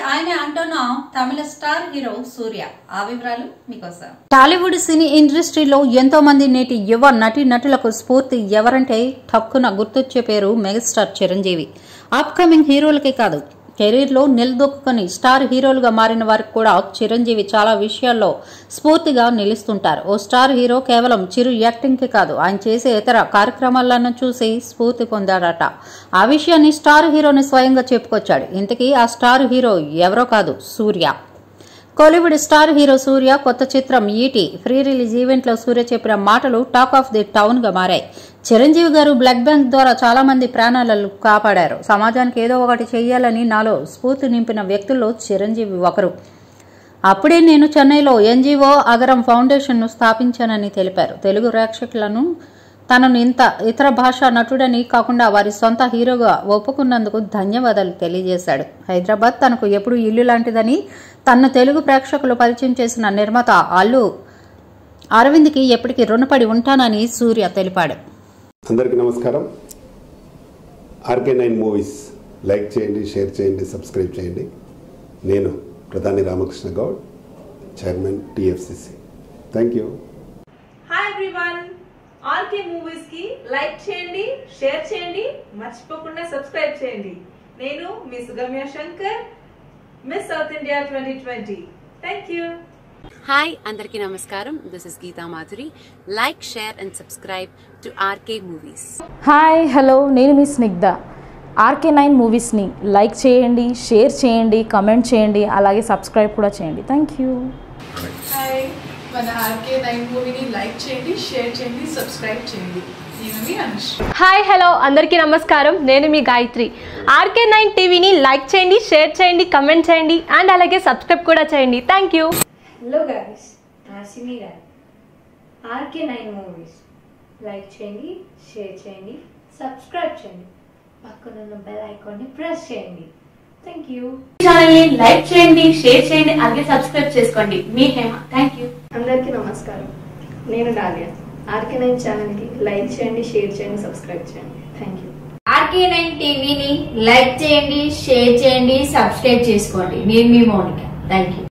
ఆయన అంటున్నా తమిళ star hero సూర్య ఆ వివరాలు మీకోసం టాలీవుడ్ సినీ ఇండస్ట్రీలో ఎంతో మంది నేటి యువ నటి నటులకు స్ఫూర్తి ఎవరంటే ఠక్కున గుర్తొచ్చే పేరు మెగాస్టార్ చిరంజీవి అప్కమింగ్ హీరోలకే కాదు కెరీర్లో నిలదొక్కుని స్టార్ హీరోలుగా మారిన వారికి కూడా చిరంజీవి చాలా విషయాల్లో స్ఫూర్తిగా నిలుస్తుంటారు ఓ స్టార్ హీరో కేవలం చిరు యాక్టింగ్కి కాదు ఆయన చేసే ఇతర కార్యక్రమాలను చూసి స్ఫూర్తి పొందాడట ఆ విషయాన్ని స్టార్ హీరోని స్వయంగా చెప్పుకొచ్చాడు ఇంతకీ ఆ స్టార్ హీరో ఎవరో కాదు సూర్య కోలీవుడ్ స్టార్ హీరో సూర్య కొత్త చిత్రం ఈటీ ఫ్రీ రిలీజ్ ఈవెంట్లో సూర్య చెప్పిన మాటలు టాక్ ఆఫ్ ది టౌన్ గా మారాయి చిరంజీవి గారు బ్లడ్ బ్యాంక్ ద్వారా చాలా మంది ప్రాణాలను కాపాడారు సమాజానికి ఏదో ఒకటి చేయాలని నాలో స్ఫూర్తి నింపిన వ్యక్తుల్లో చిరంజీవి ఒకరు అప్పుడే నేను చెన్నైలో ఎన్జీఓ అగరం ఫౌండేషన్ను స్థాపించానని తెలిపారు తెలుగు ప్రేక్షకులను తనను ఇంత ఇతర భాషా నటుడని కాకుండా వారి సొంత హీరోగా ఒప్పుకున్నందుకు ధన్యవాదాలు తెలియజేశాడు హైదరాబాద్ తనకు ఎప్పుడు ఇల్లు లాంటిదని తన తెలుగు ప్రేక్షకులు పరిచయం చేసిన నిర్మాత అల్లు అరవింద్కి ఎప్పటికీ రుణపడి ఉంటానని సూర్య తెలిపాడు అందరికీ నమస్కారం ఆర్కే నైన్ మూవీస్ లైక్ చేయండి షేర్ చేయండి సబ్స్క్రైబ్ చేయండి నేను Pratani Ramakrishna Goud chairman TFCC thank you hi everyone RK movies కి లైక్ చేయండి షేర్ చేయండి మర్చిపోకుండా సబ్స్క్రైబ్ చేయండి నేను మీ Sugamya Shankar Miss South India twenty twenty thank you hi అందరికీ నమస్కారం this is Geetha Madhuri like share and subscribe to RK movies hi hello నేను మీ స్నిగ్ధ ఆర్కే నైన్ మూవీస్ని లైక్ చేయండి షేర్ చేయండి కమెంట్ చేయండి అలాగే సబ్స్క్రైబ్ కూడా చేయండి థ్యాంక్ యూ హాయ్ మన ఆర్కే నైన్ మూవీని లైక్ చేయండి షేర్ చేయండి సబ్స్క్రైబ్ చేయండి నేను మీ అనుష్ హాయ్ హలో అందరికీ నమస్కారం నేను మీ గాయత్రి ఆర్కే నైన్ టీవీని లైక్ చేయండి షేర్ చేయండి కమెంట్ చేయండి అండ్ అలాగే సబ్స్క్రైబ్ కూడా చేయండి థ్యాంక్ యూ హలో గాయస్ నా సినీ గారు ఆర్కే నైన్ మూవీస్ లైక్ చేయండి షేర్ చేయండి సబ్స్క్రైబ్ చేయండి పక్కనున్న బెల్ ఐకాన్ని ప్రెస్ చేయండి థ్యాంక్ యూ ఛానల్ని లైక్ చేయండి షేర్ చేయండి అలాగే సబ్స్క్రైబ్ చేసుకోండి మీ హేమ థ్యాంక్ యూ అందరికీ నమస్కారం నేను డాలియా ఆర్కే నైన్ ఛానల్కి లైక్ చేయండి షేర్ చేయండి సబ్స్క్రైబ్ చేయండి థ్యాంక్ యూ ఆర్కే నైన్ టీవీని లైక్ చేయండి షేర్ చేయండి సబ్స్క్రైబ్ చేసుకోండి నేను మీ మౌనిక థ్యాంక్ యూ